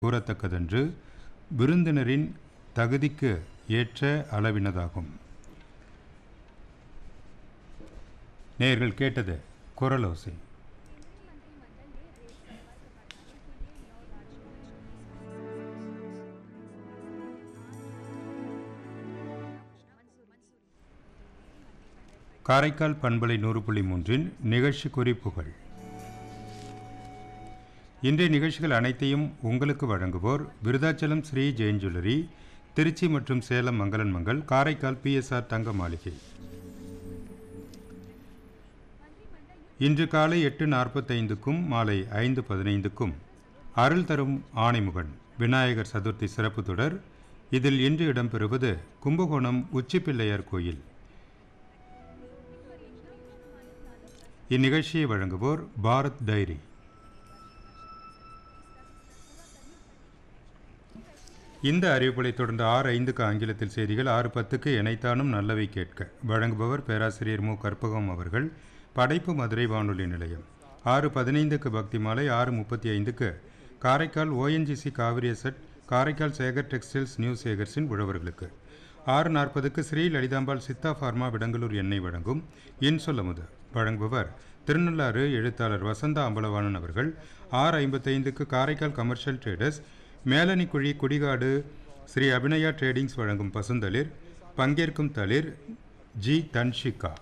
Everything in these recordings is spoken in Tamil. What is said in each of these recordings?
கூறத்தக்கதென்று விருந்தினரின் தகுதிக்கு ஏற்ற அளவினதாகும் நேர்கள் கேட்டது குரலோசை காரைக்கால் பண்பலை நூறு புள்ளி மூன்றின் நிகழ்ச்சி குறிப்புகள் இன்றைய நிகழ்ச்சிகள் அனைத்தையும் உங்களுக்கு வழங்குவோர் விருதாச்சலம் ஸ்ரீ ஜெயின் ஜுவல்லரி திருச்சி மற்றும் சேலம் மங்களன் மங்கள் காரைக்கால் பிஎஸ்ஆர் தங்க மாளிகை இன்று காலை எட்டு நாற்பத்தைந்துக்கும் மாலை ஐந்து பதினைந்துக்கும் அருள் தரும் ஆணைமுகன் விநாயகர் சதுர்த்தி சிறப்பு தொடர் இதில் இன்று இடம்பெறுவது கும்பகோணம் உச்சிப்பிள்ளையார் கோயில் இந்நிகழ்ச்சியை வழங்குவோர் பாரத் டைரி இந்த அறிவிப்புகளை தொடர்ந்து ஆறு ஐந்துக்கு ஆங்கிலத்தில் செய்திகள் ஆறு பத்துக்கு இணைத்தானும் நல்லவை கேட்க வழங்குபவர் பேராசிரியர் மு கற்பகம் அவர்கள் படைப்பு மதுரை வானொலி நிலையம் ஆறு பதினைந்துக்கு பக்தி மாலை ஆறு முப்பத்தி ஐந்துக்கு Karaikal ONGC Cauvery set Karaikal Sekar textiles new சேகர்ஸின் உழவர்களுக்கு ஆறு நாற்பதுக்கு ஸ்ரீ லலிதாம்பாள் சித்தா ஃபார்மா விடங்கலூர் எண்ணெய் வழங்கும் இன்சொல்லமுது வழங்குபவர் திருநள்ளாறு எழுத்தாளர் வசந்தா அம்பலவாணன் அவர்கள் ஆறு ஐம்பத்தைந்துக்கு Karaikal commercial traders Melanikuzhi Kudikadu Sri Abhinaya tradings வழங்கும் பசுந்தளிர் பங்கேற்கும் தளிர் ஜி தன்ஷிகா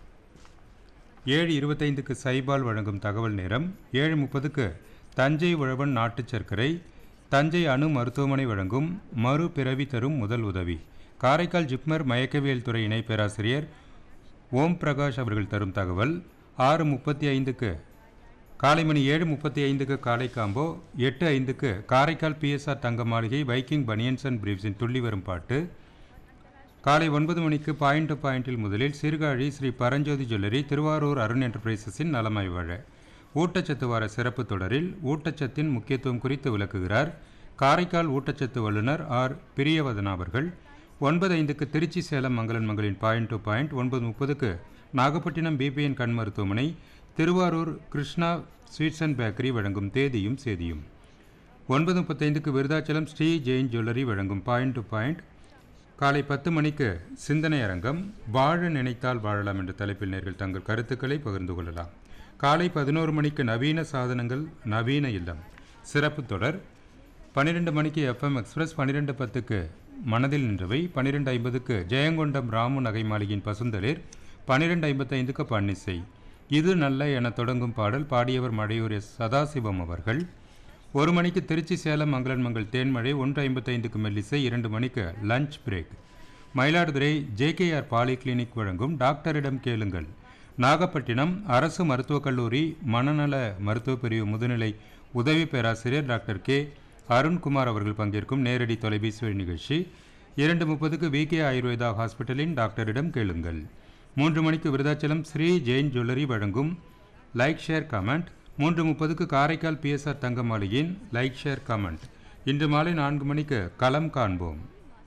ஏழு இருபத்தைந்துக்கு சைபால் வழங்கும் தகவல் நேரம் ஏழு முப்பதுக்கு தஞ்சை உழவன் நாட்டுச் சர்க்கரை தஞ்சை அணு மருத்துவமனை வழங்கும் மறு பிறவி தரும் முதல் உதவி காரைக்கால் ஜிப்மர் மயக்கவியல் துறை இணை பேராசிரியர் ஓம் பிரகாஷ் அவர்கள் தரும் தகவல் ஆறு முப்பத்தி ஐந்துக்கு காலை மணி ஏழு முப்பத்தி ஐந்துக்கு காலை காம்போ எட்டு ஐந்துக்கு காரைக்கால் பிஎஸ்ஆர் தங்க மாளிகை வைக்கிங் பனியன்ஸ் அண்ட் பிரீவ்ஸின் துள்ளி வரும் பாட்டு காலை ஒன்பது மணிக்கு பாயிண்ட் டு பாயிண்டில் முதலில் சீர்காழி ஸ்ரீ பரஞ்சோதி ஜுவல்லரி திருவாரூர் அருண் என்டர்பிரைசஸின் நலமாய் வாழ ஊட்டச்சத்து வார சிறப்பு தொடரில் ஊட்டச்சத்தின் முக்கியத்துவம் குறித்து விளக்குகிறார் காரைக்கால் ஊட்டச்சத்து வல்லுநர் ஆர் பிரியவதனா அவர்கள் ஒன்பது ஐந்துக்கு திருச்சி சேலம் மங்களன் மங்களின் பாயிண்ட் டு பாயிண்ட் ஒன்பது முப்பதுக்கு நாகப்பட்டினம் பிபிஎன் கண் மருத்துவமனை Thiruvarur Krishna sweets and bakery வழங்கும் தேதியும் சேதியும் ஒன்பது முப்பத்தைந்துக்கு விருதாச்சலம் ஸ்ரீ ஜெயின் ஜுவல்லரி வழங்கும் பாயிண்ட் டு பாயிண்ட் காலை பத்து மணிக்கு சிந்தனை அரங்கம் வாழ நினைத்தால் வாழலாம் என்ற தலைப்பில் நேர்கள் தங்கள் கருத்துக்களை பகிர்ந்து கொள்ளலாம் காலை பதினோரு மணிக்கு நவீன சாதனங்கள் நவீன இல்லம் சிறப்பு தொடர் பன்னிரெண்டு மணிக்கு எஃப்எம் எக்ஸ்பிரஸ் பன்னிரெண்டு பத்துக்கு மனதில் நின்றவை பன்னிரெண்டு ஐம்பதுக்கு ஜெயங்கொண்டம் ராமு நகை மாளிகையின் பசுந்தளிர் பன்னிரெண்டு ஐம்பத்தைந்துக்கு பன்னிசை இது நல்ல என தொடங்கும் பாடல் பாடியவர் மழையூர் எஸ் சதாசிவம் அவர்கள் ஒரு மணிக்கு திருச்சி சேலம் மங்களன் மங்கள் தேன்மழை ஒன்று ஐம்பத்தைந்துக்கு மெல்லிசை இரண்டு மணிக்கு lunch break Mayiladuthurai JKR poly clinic வழங்கும் டாக்டரிடம் கேளுங்கள் நாகப்பட்டினம் அரசு மருத்துவக் கல்லூரி மனநல மருத்துவ பிரிவு முதுநிலை உதவி பேராசிரியர் டாக்டர் கே அருண்குமார் அவர்கள் பங்கேற்கும் நேரடி தொலைபேசி வழி நிகழ்ச்சி இரண்டு முப்பதுக்கு விகே ஆயுர்வேதா ஹாஸ்பிட்டலின் டாக்டரிடம் கேளுங்கள் மூன்று மணிக்கு விருதாச்சலம் ஸ்ரீ ஜெயின் ஜுவல்லரி வழங்கும் லைக் ஷேர் கமெண்ட் மூன்று முப்பதுக்கு காரைக்கால் பிஎஸ்ஆர் தங்க மாளிகையின் லைக் ஷேர் கமெண்ட் இன்று மாலை நான்கு மணிக்கு களம் காண்போம்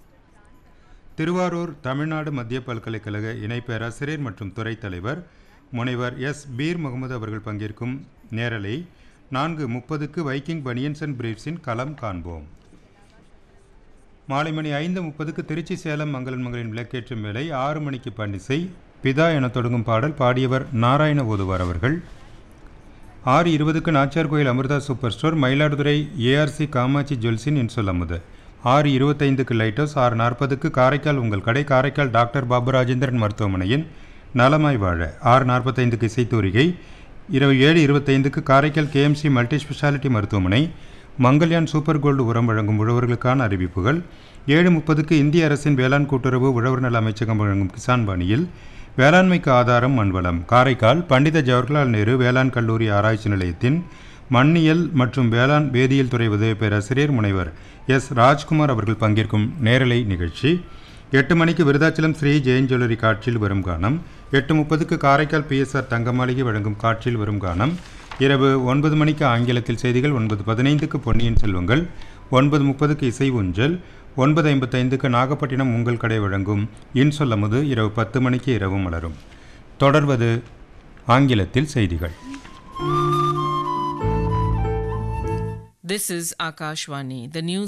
திருவாரூர் தமிழ்நாடு மத்திய பல்கலைக்கழக இணை பேராசிரியர் மற்றும் துறை தலைவர் முனைவர் எஸ் பீர் முகமது அவர்கள் பங்கேற்கும் நேரலை நான்கு முப்பதுக்கு வைக்கிங் பனியன்ஸ் அண்ட் பிரீஃப்ஸின் களம் காண்போம் மாலை மணி ஐந்து முப்பதுக்கு திருச்சி சேலம் மங்களன் மங்களின் விளக்கேற்றும் வேலை ஆறு மணிக்கு பன்னிசை பிதா என தொடங்கும் பாடல் பாடியவர் நாராயண ஓதுவார் அவர்கள் ஆறு இருபதுக்கு Nachiyar Koil Amirtha super store Mayiladuthurai ARC Kamatchi ஜுவல்ஸின் இன்சொல் அமுது ஆறு இருபத்தைந்துக்கு லைட் ஹவுஸ் ஆறு நாற்பதுக்கு காரைக்கால் உங்கள் கடை காரைக்கால் டாக்டர் பாபு ராஜேந்திரன் மருத்துவமனையின் நலமாய் வாழ ஆறு நாற்பத்தைந்துக்கு இசைத்தூரிகை இரவு ஏழு இருபத்தைந்துக்கு காரைக்கால் கேஎம்சி மல்டி ஸ்பெஷாலிட்டி மருத்துவமனை மங்கல்யான் சூப்பர் கோல்டு உரம் வழங்கும் உழவர்களுக்கான அறிவிப்புகள் ஏழு முப்பதுக்கு இந்திய அரசின் வேளாண் கூட்டுறவு உழவர் நல அமைச்சகம் வழங்கும் கிசான் பாணியில் வேளாண்மைக்கு ஆதாரம் மண்வளம் காரைக்கால் பண்டித ஜவஹர்லால் நேரு வேளாண் கல்லூரி ஆராய்ச்சி நிலையத்தின் மண்ணியல் மற்றும் வேளாண் வேதியியல் துறை உதவி பேராசிரியர் முனைவர் எஸ் ராஜ்குமார் அவர்கள் பங்கேற்கும் நேரலை நிகழ்ச்சி எட்டு மணிக்கு விருதாச்சலம் ஸ்ரீ ஜெயின் ஜுவல்லரி காட்சியில் வரும் கானம் எட்டு முப்பதுக்கு காரைக்கால் பிஎஸ்ஆர் தங்க மாளிகை வழங்கும் காட்சியில் வரும் கானம் இரவு ஒன்பது மணிக்கு ஆங்கிலத்தில் செய்திகள் ஒன்பது பதினைந்துக்கு பொன்னியின் செல்வங்கள் ஒன்பது முப்பதுக்கு இசை ஊஞ்சல் ஒன்பது ஐம்பத்தைந்துக்கு நாகப்பட்டினம் உங்கள் கடை வழங்கும் இன்சொல்லமுது இரவு பத்து மணிக்கு இரவு மலரும் தொடர்வது ஆங்கிலத்தில் செய்திகள் This is Akashwani. The news